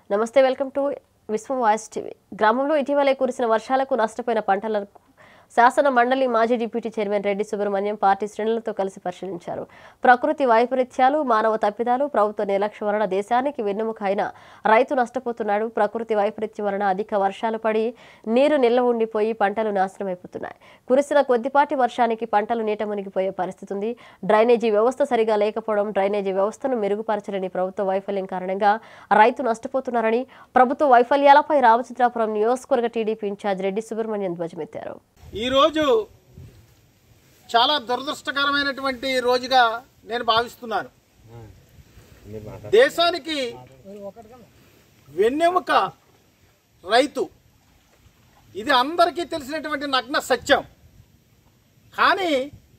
నమస్తే welcome to Vishwam voice TV గ్రామంలో ఇటీవలే కురిసిన వర్షాలకు నష్టపోయిన పంటలకు శాసన మండలి మాజీ deputy chairman Reddy Subrahmanyam party శ్రేణులతో కలిసి పరిశీలించారు ప్రకృతి వైపరీత్యాలు మానవ తప్పిదాలు ప్రభుత్వ నిర్లక్ష్యం వలన దేశానికి వెన్నెముక అయిన రైతు నష్టపోతున్నాడు ప్రకృతి వైపరీత్యం వలన అధిక వర్షాలు పడి నీరు నిల్వ ఉండిపోయి పంటలు నాశనమైపోతున్నాయి కురిసిన కొద్దిపాటి వర్షానికి పంటలు నీట మునిగిపోయే పరిస్థితి ఉంది డ్రైనేజీ వ్యవస్థ సరిగా లేకపోవడం డ్రైనేజీ వ్యవస్థను మెరుగుపరచలేని ప్రభుత్వ వైఫల్యం కారణంగా రైతు నష్టపోతున్నారని ప్రభుత్వ వైఫల్యాలపై రామచంద్రాపురం నియోజకవర్గ టీడీపీ ఇన్ఛార్జ్ రెడ్డి సుబ్రహ్మణ్యం ధ్వజమెత్తారు ఈరోజు చాలా దురదృష్టకరమైనటువంటి రోజుగా నేను భావిస్తున్నాను దేశానికి వెన్నెముక రైతు ఇది అందరికీ తెలిసినటువంటి నగ్న సత్యం కానీ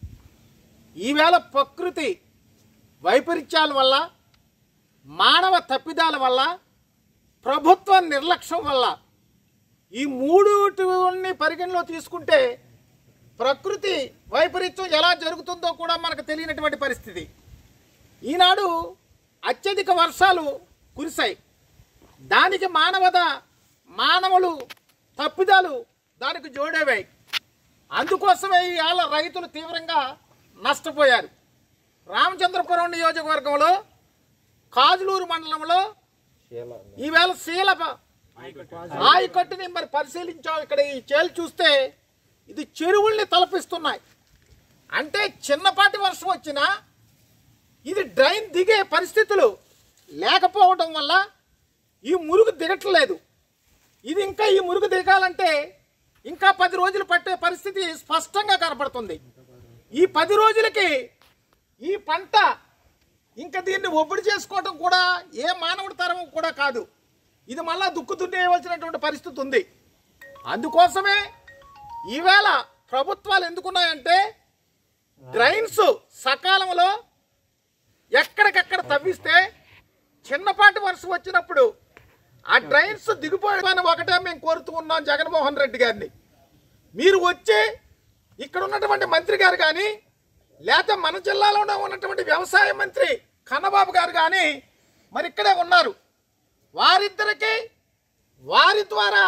ఈవేళ ప్రకృతి వైపరీత్యాల వల్ల మానవ తప్పిదాల వల్ల ప్రభుత్వ నిర్లక్ష్యం వల్ల ఈ మూడుని పరిగణలో తీసుకుంటే ప్రకృతి వైపరీత్యం ఎలా జరుగుతుందో కూడా మనకు తెలియనటువంటి పరిస్థితి ఈనాడు అత్యధిక వర్షాలు కురిశాయి దానికి మానవత మానవులు తప్పిదాలు దానికి జోడేవాయి అందుకోసమే ఇవాళ రైతులు తీవ్రంగా నష్టపోయారు రామచంద్రపురం నియోజకవర్గంలో కాజులూరు మండలంలో ఈవేళ శీల ఆయకట్టుని మరి పరిశీలించాం ఇక్కడ ఈ చేలు చూస్తే ఇది చెరువుల్ని తలపిస్తున్నాయి అంటే చిన్నపాటి వర్షం వచ్చినా ఇది డ్రైన్ దిగే పరిస్థితులు లేకపోవడం వల్ల ఈ మురుగు దిగట్లేదు ఇది ఇంకా ఈ మురుగు దిగాలంటే ఇంకా పది రోజులు పట్టే పరిస్థితి స్పష్టంగా కనపడుతుంది ఈ పది రోజులకి ఈ పంట ఇంకా దీన్ని ఒబ్బడి చేసుకోవడం కూడా ఏ మానవుడి తరం కూడా కాదు ఇది మళ్ళా దుక్కు దున్నేయవలసినటువంటి పరిస్థితి ఉంది అందుకోసమే ఈవేళ ప్రభుత్వాలు ఎందుకున్నాయంటే డ్రైన్స్ సకాలంలో ఎక్కడికక్కడ తవ్విస్తే చిన్నపాటి వర్షం వచ్చినప్పుడు ఆ డ్రైన్స్ దిగిపోయడానికి ఒకటే మేము కోరుతూ ఉన్నాం జగన్మోహన్ రెడ్డి గారిని మీరు వచ్చి ఇక్కడ ఉన్నటువంటి మంత్రి గారు కానీ లేకపోతే మన జిల్లాలోనే ఉన్నటువంటి వ్యవసాయ మంత్రి కన్నబాబు గారు కానీ మరి ఇక్కడే ఉన్నారు వారిద్దరికి వారి ద్వారా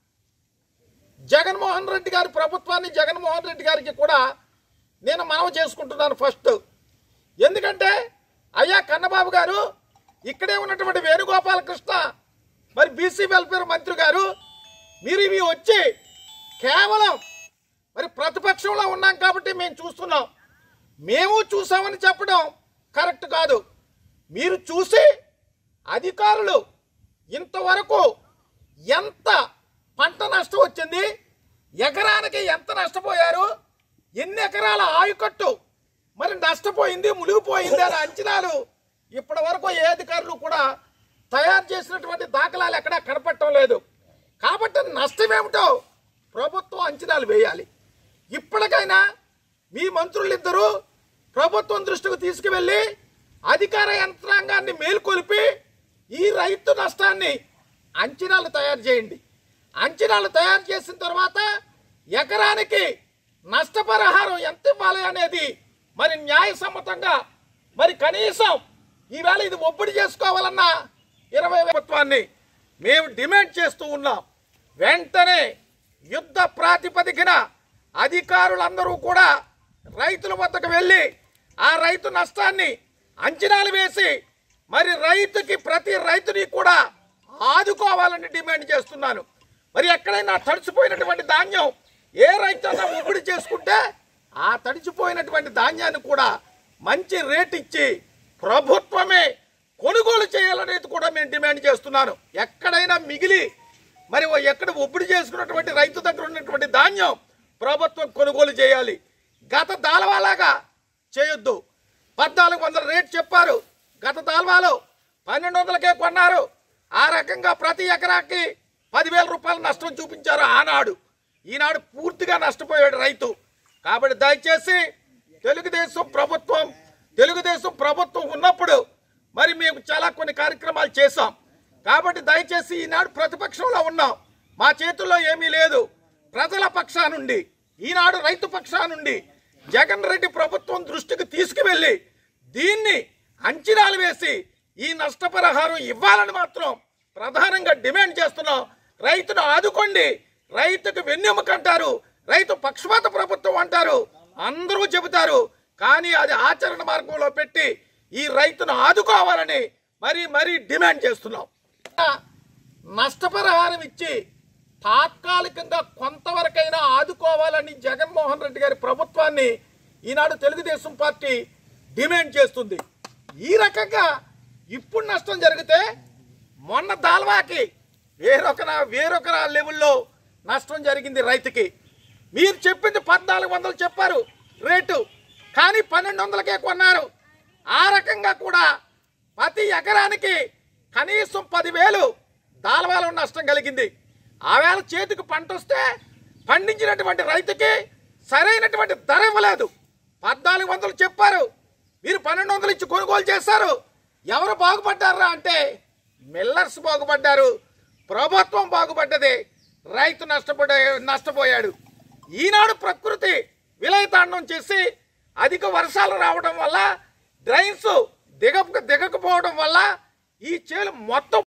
జగన్మోహన్ రెడ్డి గారి ప్రభుత్వాన్ని జగన్మోహన్ రెడ్డి గారికి కూడా నేను మనవి చేసుకుంటున్నాను ఫస్ట్ ఎందుకంటే అయ్యా కన్నబాబు గారు ఇక్కడే ఉన్నటువంటి వేణుగోపాలకృష్ణ మరి బీసీ వెల్ఫేర్ మంత్రి గారు మీరు ఇవి వచ్చి కేవలం మరి ప్రతిపక్షంలో ఉన్నాం కాబట్టి మేము చూస్తున్నాం మేము చూసామని చెప్పడం కరెక్ట్ కాదు మీరు చూసి అధికారులు ఇంతవరకు ఎంత పంట నష్టం వచ్చింది ఎకరానికి ఎంత నష్టపోయారు ఎన్ని ఎకరాల ఆయుకట్టు మరి నష్టపోయింది మునిగిపోయింది అనే అంచనాలు ఇప్పటి వరకు ఏ అధికారులు కూడా తయారు చేసినటువంటి దాఖలాలు ఎక్కడా కనపడటం లేదు కాబట్టి నష్టం ఏమిటో ప్రభుత్వం అంచనాలు వేయాలి ఇప్పటికైనా మీ మంత్రులిద్దరూ ప్రభుత్వం దృష్టికి తీసుకువెళ్ళి అధికార యంత్రాంగాన్ని మేల్కొల్పి ఈ రైతు నష్టాన్ని అంచనాలు తయారు చేయండి అంచనాలు తయారు చేసిన తర్వాత ఎకరానికి నష్టపరిహారం ఎంత ఇవ్వాలి అనేది మరి న్యాయసమ్మతంగా మరి కనీసం ఈవేళ ఇది ఒబ్బడి చేసుకోవాలన్న ఇరవై ప్రభుత్వాన్ని మేము డిమాండ్ చేస్తూ ఉన్నాం వెంటనే యుద్ధ ప్రాతిపదికన అధికారులందరూ కూడా రైతుల వద్దకు వెళ్ళి ఆ రైతు నష్టాన్ని అంచనాలు వేసి మరి రైతుకి ప్రతి రైతుని కూడా ఆదుకోవాలని డిమాండ్ చేస్తున్నాను మరి ఎక్కడైనా తడిచిపోయినటువంటి ధాన్యం ఏ రైతు అన్నా ఒప్పుడు చేసుకుంటే ఆ తడిచిపోయినటువంటి ధాన్యాన్ని కూడా మంచి రేట్ ఇచ్చి ప్రభుత్వమే కొనుగోలు చేయాలనేది కూడా మేము డిమాండ్ చేస్తున్నాను ఎక్కడైనా మిగిలి మరి ఓ ఎక్కడ ఒప్పుడు చేసుకున్నటువంటి రైతు దగ్గర ఉన్నటువంటి ధాన్యం ప్రభుత్వం కొనుగోలు చేయాలి గత దాలవాలాగా చేయొద్దు పద్నాలుగు వందల రేట్ చెప్పారు గత దాల్వాలో పన్నెండు వందలకే కొన్నారు ఆ రకంగా ప్రతి ఎకరాకి పదివేల రూపాయలు నష్టం చూపించారు ఆనాడు ఈనాడు పూర్తిగా నష్టపోయాడు రైతు కాబట్టి దయచేసి తెలుగుదేశం ప్రభుత్వం తెలుగుదేశం ప్రభుత్వం ఉన్నప్పుడు మరి మేము చాలా కొన్ని కార్యక్రమాలు చేశాం కాబట్టి దయచేసి ఈనాడు ప్రతిపక్షంలో ఉన్నాం మా చేతుల్లో ఏమీ లేదు ప్రజల పక్షానుండి ఈనాడు రైతు పక్షానుండి జగన్ రెడ్డి ప్రభుత్వం దృష్టికి తీసుకువెళ్ళి దీన్ని అంచనాలు వేసి ఈ నష్టపరిహారం ఇవ్వాలని మాత్రం ప్రధానంగా డిమాండ్ చేస్తున్నాం రైతును ఆదుకోండి రైతుకు వెన్నెముక అంటారు రైతు పక్షపాత ప్రభుత్వం అంటారు అందరూ చెబుతారు కానీ అది ఆచరణ మార్గంలో పెట్టి ఈ రైతును ఆదుకోవాలని మరీ మరీ డిమాండ్ చేస్తున్నాం నష్టపరిహారం ఇచ్చి తాత్కాలికంగా కొంతవరకైనా ఆదుకోవాలని జగన్మోహన్ రెడ్డి గారి ప్రభుత్వాన్ని ఈనాడు తెలుగుదేశం పార్టీ డిమాండ్ చేస్తుంది ఈ రకంగా ఇప్పుడు నష్టం జరిగితే మొన్న దాల్వాకి వేరొక వేరొక లెవెల్లో నష్టం జరిగింది రైతుకి మీరు చెప్పింది పద్నాలుగు వందలు చెప్పారు రేటు కానీ పన్నెండు వందలకే కొన్నారు ఆ రకంగా కూడా ప్రతి ఎకరానికి కనీసం పదివేలు దాల్వాలో నష్టం కలిగింది ఆవేళ చేతికి పంట వస్తే పండించినటువంటి రైతుకి సరైనటువంటి ధర ఇవ్వలేదు పద్నాలుగు వందలు చెప్పారు మీరు పన్నెండు వందలు ఇచ్చి కొనుగోలు చేశారు ఎవరు బాగుపడ్డారా అంటే మిల్లర్స్ బాగుపడ్డారు ప్రభుత్వం బాగుపడ్డది రైతు నష్టపడే నష్టపోయాడు ఈనాడు ప్రకృతి విలయతాండం చేసి అధిక వర్షాలు రావడం వల్ల డ్రైన్స్ దిగ దిగకపోవడం వల్ల ఈ చేలు మొత్తం